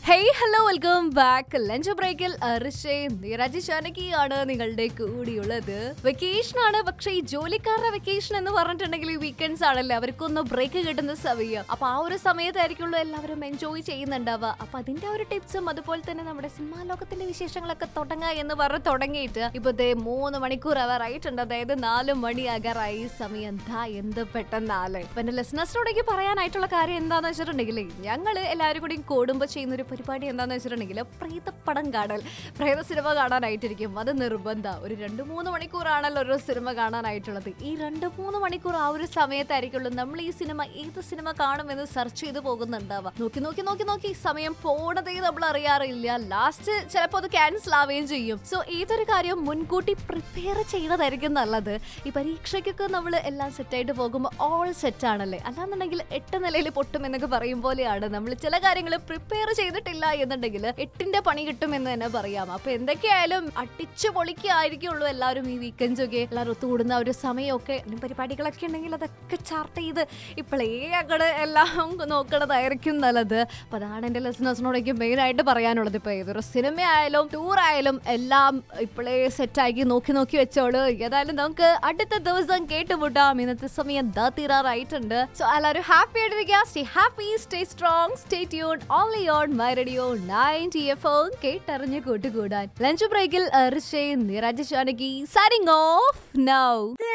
hey hello welcome back lunch ബ്രേക്കിൽ ഋഷേ നീരജ് ഷാനകിയാണ് നിങ്ങളുടെ കൂടിയുള്ളത് vacation ആണ് പക്ഷേ ഈ ജോലിക്കാരുടെ വെക്കേഷൻ എന്ന് പറഞ്ഞിട്ടുണ്ടെങ്കിൽ ഈ വീക്കെൻഡ്സ് ആണല്ലോ അവർക്കൊന്ന് ബ്രേക്ക് കിട്ടുന്ന സമയം അപ്പൊ ആ ഒരു സമയത്തായിരിക്കുള്ളൂ എല്ലാവരും എൻജോയ് ചെയ്യുന്നുണ്ടാവുക അപ്പൊ അതിന്റെ ആ ഒരു ടിപ്സും അതുപോലെ തന്നെ നമ്മുടെ സിനിമാ ലോകത്തിന്റെ വിശേഷങ്ങളൊക്കെ തുടങ്ങാ എന്ന് പറഞ്ഞ് തുടങ്ങിയിട്ട് ഇപ്പൊ ദേ മൂന്ന് മണിക്കൂർ അവർ ആയിട്ടുണ്ട് അതായത് നാല് മണിയാകാറായി സമയം ദാ എന്ത് പെട്ടെന്നാല് ഇപ്പൊ എന്റെ ലിസണേഴ്സിനോടേക്ക് പറയാനായിട്ടുള്ള കാര്യം എന്താന്ന് വെച്ചിട്ടുണ്ടെങ്കിൽ ഞങ്ങള് എല്ലാവരും കൂടി കൂടുമ്പോ ചെയ്യുന്ന ഒരു പരിപാടി എന്താന്ന് വെച്ചിട്ടുണ്ടെങ്കിൽ പ്രേതപ്പടം കാണൽ പ്രേത സിനിമ കാണാനായിട്ടിരിക്കും അത് നിർബന്ധ ഒരു രണ്ട് മൂന്ന് മണിക്കൂറാണല്ലോ ഒരു സിനിമ കാണാനായിട്ടുള്ളത് ഈ രണ്ട് മൂന്ന് മണിക്കൂർ ആ ഒരു സമയത്തായിരിക്കുള്ളൂ നമ്മൾ ഈ സിനിമ ഏത് സിനിമ കാണുമെന്ന് സെർച്ച് ചെയ്ത് പോകുന്നുണ്ടാവുക നോക്കി നോക്കി നോക്കി നോക്കി സമയം പോണതേ നമ്മൾ അറിയാറില്ല ലാസ്റ്റ് ചിലപ്പോൾ അത് ക്യാൻസൽ ആവുകയും ചെയ്യും സോ ഏതൊരു കാര്യം മുൻകൂട്ടി പ്രിപ്പയർ ചെയ്യുന്നതായിരിക്കും നല്ലത് ഈ പരീക്ഷയ്ക്കൊക്കെ നമ്മൾ എല്ലാം സെറ്റായിട്ട് പോകുമ്പോൾ ഓൾ സെറ്റ് ആണല്ലേ അല്ലാന്നുണ്ടെങ്കിൽ എട്ട് നിലയിൽ പൊട്ടും എന്നൊക്കെ പറയും പോലെയാണ് നമ്മൾ ചില കാര്യങ്ങൾ പ്രിപ്പയർ ചെയ്തിട്ടില്ല എന്നുണ്ടെങ്കിൽ എട്ടിന്റെ പണി കിട്ടും എന്ന് തന്നെ പറയാം അപ്പൊ എന്തൊക്കെയായാലും അടിച്ചു പൊളിക്കായിരിക്കുള്ളൂ എല്ലാവരും ഈ വീക്കെൻഡ്സ് ഒക്കെ എല്ലാവരും ഒത്തുകൂടുന്ന ഒരു സമയമൊക്കെ ഇനി പരിപാടികളൊക്കെ ഉണ്ടെങ്കിൽ അതൊക്കെ ചാർട്ട് ചെയ്ത് ഇപ്പോഴേ അങ്ങോട്ട് എല്ലാം നോക്കണതായിരിക്കും നല്ലത് അപ്പൊ അതാണ് എന്റെ ലെസണേഴ്സിനോടൊക്കെ മെയിൻ ആയിട്ട് പറയാനുള്ളത് ഇപ്പൊ ഏതൊരു സിനിമ ആയാലും ടൂർ ആയാലും എല്ലാം ഇപ്പോഴേ സെറ്റാക്കി നോക്കി നോക്കി വെച്ചോളൂ ഏതായാലും നമുക്ക് അടുത്ത ദിവസം കേട്ടുമുട്ടാം ഇന്നത്തെ സമയം ദാ തീരാറായിട്ടുണ്ട് സോ എല്ലാവരും ഹാപ്പി ആയിട്ടിരിക്കുക stay happy stay strong stay tune only on my radio ninety F ഓ കേട്ടറിഞ്ഞ് കൂട്ടുകൂടാൻ ലഞ്ച് ബ്രേക്കിൽ Rishe Neeraj Janaki signing off now